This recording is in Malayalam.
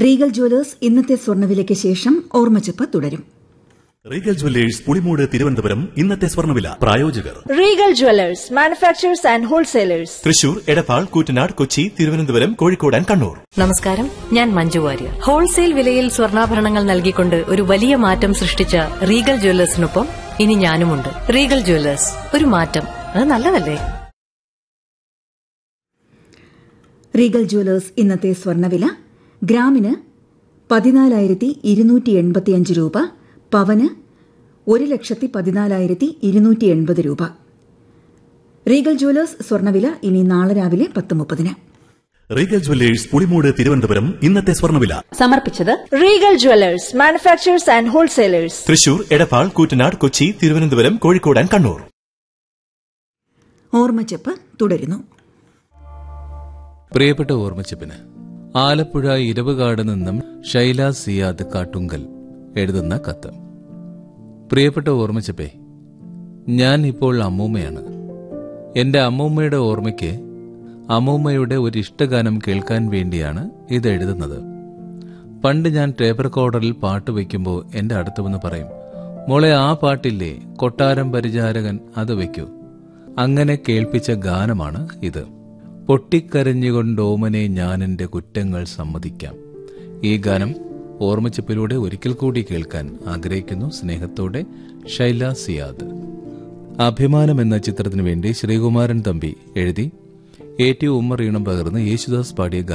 റീഗൽ ജ്വല്ലേഴ്സ് ഇന്നത്തെ സ്വർണ്ണവിലയ്ക്ക് ശേഷം ഓർമ്മച്ചപ്പ് തുടരും റീഗൽ ജുവല്ലേഴ്സ് പുളിമൂട് തിരുവനന്തപുരം ഇന്നത്തെ സ്വർണ്ണവില പ്രായോജകർ Regal Jewelers, manufacturers and wholesalers. Thrissur Edappal Koottanad Kochi Thiruvananthapuram Kozhikode and Kannur നമസ്കാരം ഞാൻ മഞ്ജു വാര്യർ ഹോൾസെയിൽ വിലയിൽ സ്വർണ്ണാഭരണങ്ങൾ നൽകിക്കൊണ്ട് ഒരു വലിയ മാറ്റം സൃഷ്ടിച്ച റീഗൽ ജ്വല്ലേഴ്സിനൊപ്പം ഇനി ഞാനുമുണ്ട് റീഗൽ ജ്വല്ലേഴ്സ് ഒരു മാറ്റം അത് നല്ലതല്ലേ റീഗൽ ജ്വല്ലേഴ്സ് ഇന്നത്തെ സ്വർണ്ണവില ഗ്രാമിന് പതിനാലായിരത്തി ഇരുന്നൂറ്റി എൺപത്തിയഞ്ച് രൂപ പവന് ഒരു ലക്ഷത്തി പതിനാലായിരത്തി ഇരുന്നൂറ്റി എൺപത് രൂപ റീഗൽ ജ്വല്ലേഴ്സ് സ്വർണ്ണവില ഇനി നാളെ രാവിലെ പത്ത് മുപ്പതിന് റീഗൽ ജുവല്ലേഴ്സ് പുളിമൂട് തിരുവനന്തപുരം ഇന്നത്തെ സ്വർണ്ണവില സമർപ്പിച്ചത് Regal Jewelers, manufacturers and wholesalers. Thrissur Edappal Koottanad Kochi Thiruvananthapuram Kozhikode and Kannur ഓർമ്മച്ചപ്പ് തുടരുന്നു പ്രിയപ്പെട്ട ഓർമ്മച്ചപ്പിന് ആലപ്പുഴ ഇരവുകാട് നിന്നും ഷൈല സിയാദ് കാട്ടുങ്കൽ എഴുതുന്ന കത്ത് പ്രിയപ്പെട്ട ഓർമ്മച്ചപ്പേ ഞാൻ ഇപ്പോൾ അമ്മൂമ്മയാണ് എന്റെ അമ്മൂമ്മയുടെ ഓർമ്മയ്ക്ക് അമ്മൂമ്മയുടെ ഒരു ഇഷ്ടഗാനം കേൾക്കാൻ വേണ്ടിയാണ് ഇത് എഴുതുന്നത് പണ്ട് ഞാൻ ടേപ്പ് റെക്കോർഡറിൽ പാട്ട് വയ്ക്കുമ്പോൾ എന്റെ അടുത്ത് വന്ന് പറയും മോളെ ആ പാട്ടില്ലേ കൊട്ടാരം പരിചാരകൻ അത് വയ്ക്കൂ അങ്ങനെ കേൾപ്പിച്ച ഗാനമാണ് ഇത് പൊട്ടിക്കരഞ്ഞുകൊണ്ട് ഓമനെ ഞാൻ എന്റെ കുറ്റങ്ങൾ സമ്മതിക്കാം ഈ ഗാനം ഓർമ്മച്ചപ്പിലൂടെ ഒരിക്കൽ കൂടി കേൾക്കാൻ ആഗ്രഹിക്കുന്നു സ്നേഹത്തോടെ ഷൈല സിയാദ് അഭിമാനം എന്ന ചിത്രത്തിനു വേണ്ടി ശ്രീകുമാരൻ തമ്പി എഴുതി എ ടി ഉമ്മർ ഈണം പകർന്ന് യേശുദാസ് പാടിയ